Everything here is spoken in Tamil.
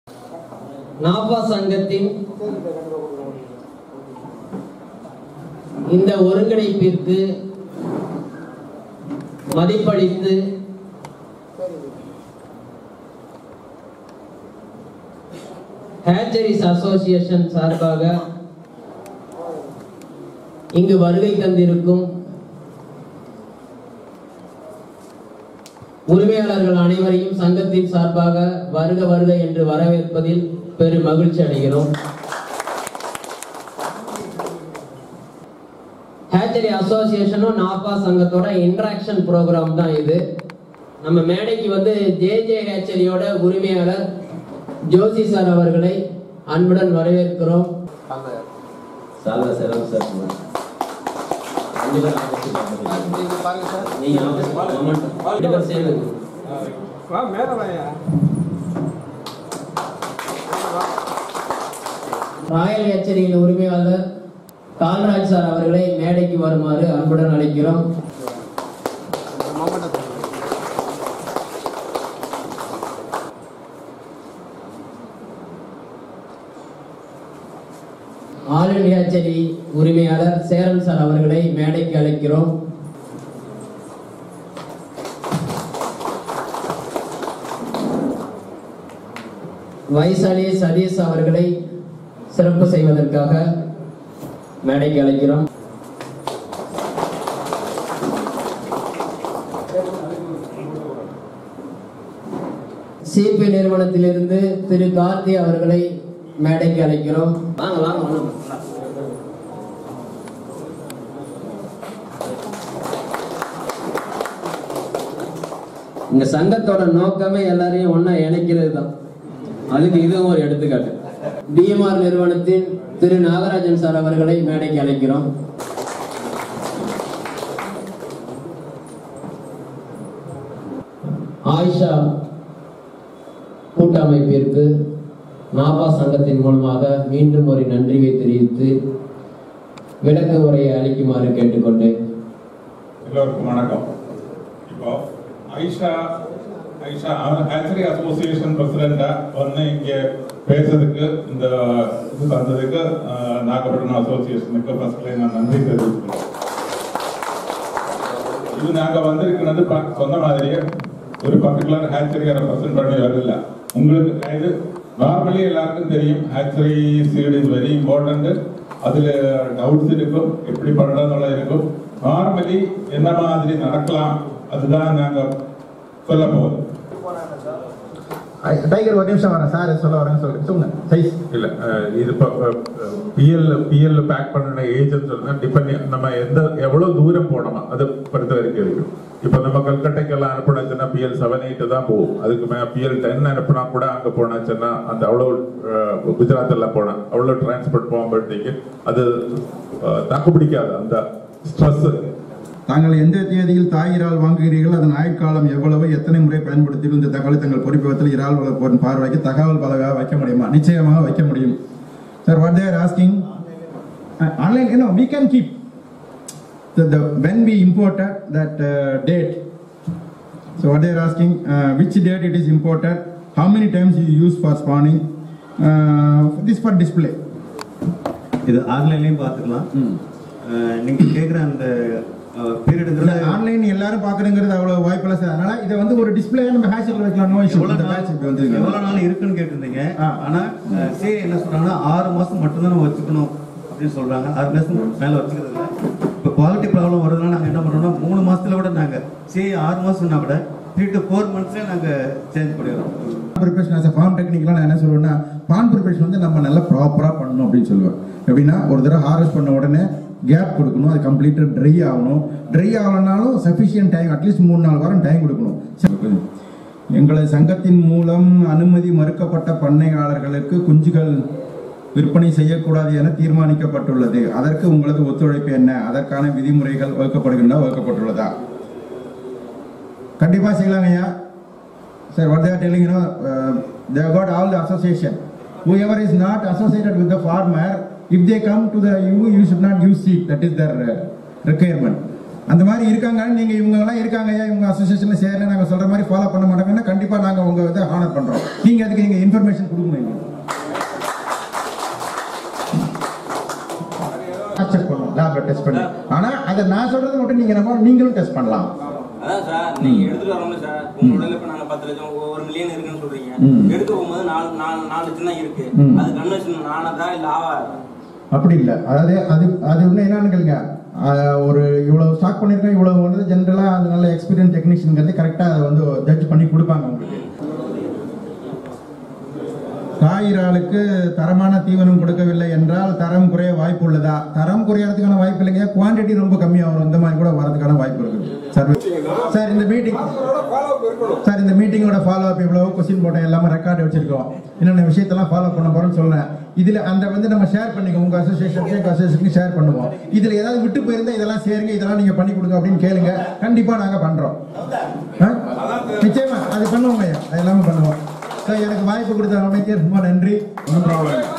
நாபா சங்கத்தின் இந்த ஒருங்கிணைப்பிற்கு மதிப்பளித்து ஹேச்சரிஸ் அசோசியேஷன் சார்பாக இங்கு வருகை தந்திருக்கும் உரிமையாளர்கள் அனைவரையும் சங்கத்தின் சார்பாக வருக வருக என்று வரவேற்பதில் பெரும் மகிழ்ச்சி அடைகிறோம் ஹேச்சரி அசோசியேஷனும் நாப்பா சங்கத்தோட இன்ட்ராக்ஷன் ப்ரோக்ராம் தான் இது நம்ம மேடைக்கு வந்து ஜே ஜே ஹேச்சரியோட உரிமையாளர் ஜோசி சார் அவர்களை அன்புடன் வரவேற்கிறோம் சால்வா செலவு சார் ரெண்டு பேரும் ஆப்போசிட் ஆப்போசிட் நீங்க ஆப்போசிட் மொமெண்ட் ரெண்டு பேரும் சேர்ந்து வா மேல வாயா ராயல் எச்சரிக்கையின் உரிமையாளர் கால்ராஜ் சார் அவர்களை மேடைக்கு வருமாறு அன்புடன் அழைக்கிறோம் ஆல் இந்தியா எச்சரி உரிமையாளர் சேரன் சார் அவர்களை மேடைக்கு அழைக்கிறோம் வைசாலி சதீஷ் அவர்களை சிறப்பு செய்வதற்காக மேடைக்கு அழைக்கிறோம் சிபி நிறுவனத்திலிருந்து திரு கார்த்தி அவர்களை மேடைக்கு அழைக்கிறோம் வாங்க வாங்க வாங்க. இந்த சங்கத்தோட நோக்கமே எல்லாரையும் ஒண்ணா இணைக்கிறது தான் அதுக்கு இதுவும் ஒரு எடுத்துக்காட்டு டிஎம்ஆர் நிறுவனத்தின் திரு நாகராஜன் சார் அவர்களை மேடைக்கு அழைக்கிறோம் ஆயிஷா கூட்டமைப்பிற்கு நாபா சங்கத்தின் மூலமாக மீண்டும் ஒரு நன்றியை தெரிவித்து விளக்க உரையை அளிக்குமாறு கேட்டுக்கொண்டேன் எல்லோருக்கும் வணக்கம் இப்போ ஐஷா ஐஷா ஹேச்சரி அசோசியேஷன் பிரசிடெண்டா வந்து இங்க பேசுறதுக்கு இந்த இது தந்ததுக்கு அஹ், நாகப்பட்டினம் அசோசியேஷனுக்கு ஃபர்ஸ்ட்ல நான் நன்றி தெரிவிச்சுக்கிறோம் இது நாங்க வந்திருக்கிறது ப- சொன்ன மாதிரியே ஒரு பர்டிகுலர் ஹேச்சரியை ரெப்ரசென்ட் பண்ணி வரல உங்களுக்கு இது நார்மலி எல்லாருக்கும் தெரியும் hatchery seed is very important அதுல டவுட்ஸ் இருக்கும் எப்படி பண்றதுல இருக்கும் நார்மலி என்ன மாதிரி நடக்கலாம் அதுதான் நாங்க சொல்ல போறோம் டைகர் ஒரு நிமிஷம் வரேன் சார் சொல்ல வரேன் சொல்லு சொல்லுங்க சைஸ் இல்ல அஹ், இது பிஎல் பிஎல் பேக் பண்ணின ஏஜென்ட் சொன்னா டிபெண்ட் நம்ம எந்த எவ்வளவு தூரம் போனோமா அதை பொறுத்த வரைக்கும் இருக்கும் இப்போ நம்ம கல்கட்டைக்கெல்லாம் அனுப்பினாச்சுன்னா பிஎல் செவன் எயிட் தான் போகும் அதுக்கு மே பிஎல் டென் அனுப்பினா கூட அங்க போனாச்சுன்னா அந்த அவ்வளோ குஜராத் எல்லாம் போனா அவ்வளோ டிரான்ஸ்போர்ட் போகும்போது அது அஹ், தாக்கு பிடிக்காது அந்த ஸ்ட்ரெஸ் தாங்கள் எந்த தேதியில் தாய் இறால் வாங்குகிறீர்கள் அதன் ஆயுட்காலம் எவ்வளவு எத்தனை முறை பயன்படுத்தி இந்த தகவலை தங்கள் பொறிப்பகத்தில் இறால் வளர்ப்போரின் பார்வைக்கு தகவல் பலகா வைக்க முடியுமா நிச்சயமாக வைக்க முடியும் sir what they're asking online you know we can keep the, the when we imported that uh, date so what they are asking uh, which date it is imported how many times you use for spawning uh, this for display இது ஆன்லைன்லயும் பார்த்துக்கலாம் அஹ் நீங்க கேக்குற அந்த பீரியடுங்கிறது ஆன்லைன் எல்லாரும் பாக்குறதுங்கிறது அவ்வளவு வாய்ப்பு இல்லை சார் அதனால இதை வந்து ஒரு டிஸ்பிளே நம்ம ஹேஷில் வைக்கலாம் நோ இஷ்யூ எவ்வளவு இந்த நாள் பேட்ச் இப்படி வந்து எவ்வளவு நாள் இருக்குன்னு கேட்டிருந்தீங்க ஆ. ஆனா சே என்ன சொல்றாங்கன்னா ஆறு மாசம் மட்டும்தான் நம்ம வச்சுக்கணும் அப்படின்னு சொல்றாங்க ஆறு மாசம் மேல வச்சுக்கிறது இல்ல இப்போ குவாலிட்டி ப்ராப்ளம் வருதுன்னா நாங்க என்ன பண்றோம்னா மூணு மாசத்துல கூட நாங்க சே ஆறு மாசம்னா கூட த்ரீ டு ஃபோர் மந்த்ஸ்ல நாங்க சேஞ்ச் பண்ணிடுறோம் ப்ரிப்பரேஷன் ஆஸ் ஃபார்ம் டெக்னிக்லாம் நான் என்ன சொல்லுவேன்னா பான் ப்ரிப்பரேஷன் வந்து நம்ம நல்லா ப்ராப்பராக பண்ணணும் அப்படின்னு சொல்லுவேன் எப்படின்னா ஒரு தடவை ஹார்வெஸ்ட் பண்ண உடனே கேப் கொடுக்கணும் அது கம்ப்ளீட்டாக ட்ரை ஆகணும் ட்ரை ஆகலனாலும் சஃபிஷியன்ட் டைம் அட்லீஸ்ட் மூணு நாலு வாரம் டைம் கொடுக்கணும் சரி. எங்களது சங்கத்தின் மூலம் அனுமதி மறுக்கப்பட்ட பண்ணையாளர்களுக்கு குஞ்சுகள் விற்பனை செய்யக்கூடாது என தீர்மானிக்கப்பட்டுள்ளது அதற்கு உங்களது ஒத்துழைப்பு என்ன அதற்கான விதிமுறைகள் வகுக்கப்படுகின்றன வகுக்கப்பட்டுள்ளதா கண்டிப்பா செய்யலாங்க ஐயா sir what they are telling you know uh, they have got all the association whoever is not associated with the farmer if they come to the you you should not use seed that is their uh, requirement அந்த மாதிரி இருக்காங்க நீங்க இவங்க எல்லாம் இருக்காங்க ஐயா இவங்க அசோசியேஷன்ல சேரல நாங்க சொல்ற மாதிரி ஃபாலோ பண்ண மாட்டாங்கன்னா கண்டிப்பா நாங்க உங்க வந்து ஆனர் பண்றோம் நீங்க அதுக்கு நீங்க இன்ஃபர்மேஷன் கொடுக்கணும் எங்களுக்கு. செக் பண்ணுவோம் லேப்ல டெஸ்ட் பண்ணி ஆனா அதை நான் சொல்றது மட்டும் நீங்க நம்ம நீங்களும் டெஸ்ட் பண்ணலாம் அதான் சார் நீங்க எடுத்துட்டு வரணும் சார் உங்க உடல்ல இப்ப நாங்க பத்து லட்சம் ஒ- ஒரு மில்லியன் இருக்குன்னு சொல்றீங்க ம். எடுத்து போகும்போது நாலு நாலு நாலு லட்சம் தான் இருக்கு ம். அது கன்வென்ஷன் ஆனதா இல்ல ஆவாதா அப்படி இல்லை அதாவது அது அது இன்னும் என்னன்னு கேளுங்க ஆஹ் ஒரு இவ்வளவு ஸ்டாக் பண்ணிருக்கோம் இவ்வளவு வந்து ஜென்ரலா அது நல்ல எக்ஸ்பீரியன்ஸ் டெக்னீஷியன்கிறது கரெக்டா அதை வந்து ஜட்ஜ் பண்ணி கொடுப்பாங்க உங்களுக்கு காயிராளுக்கு தரமான தீவனம் கொடுக்கவில்லை என்றால் தரம் குறைய வாய்ப்பு உள்ளதா தரம் குறையறதுக்கான வாய்ப்பு இல்லைங்க குவாண்டிட்டி ரொம்ப கம்மியா வரும் இந்த மாதிரி கூட வரதுக்கான வாய்ப்பு இருக்கு சார் சார் இந்த மீட்டிங் சார் இந்த மீட்டிங்கோட ஃபாலோ அப் இவ்வளவு கொஸ்டின் போட்டேன் எல்லாமே ரெக்கார்டு வச்சிருக்கோம் என்னென்ன விஷயத்தெல்லாம் ஃபாலோ பண்ண போறோம்னு சொல்றேன் இதுல அந்த வந்து நம்ம ஷேர் பண்ணிக்கோ உங்க அசோசியேஷனுக்கு எங்க அசோசியேஷனுக்கு ஷேர் பண்ணுவோம் இதுல ஏதாவது விட்டு போயிருந்தா இதெல்லாம் சேருங்க இதெல்லாம் நீங்க பண்ணி கொடுங்க அப்படின்னு கேளுங்க கண்டிப்பா நாங்க பண்றோம் ஆ? நிச்சயமா அது பண்ணுவோம் ஐயா அது எல்லாமே பண்ணுவோம் சார் எனக்கு வாய்ப்பு கொடுத்த அமைச்சர் ரொம்ப நன்றி ஒன்றும் ப்ராப்ளம்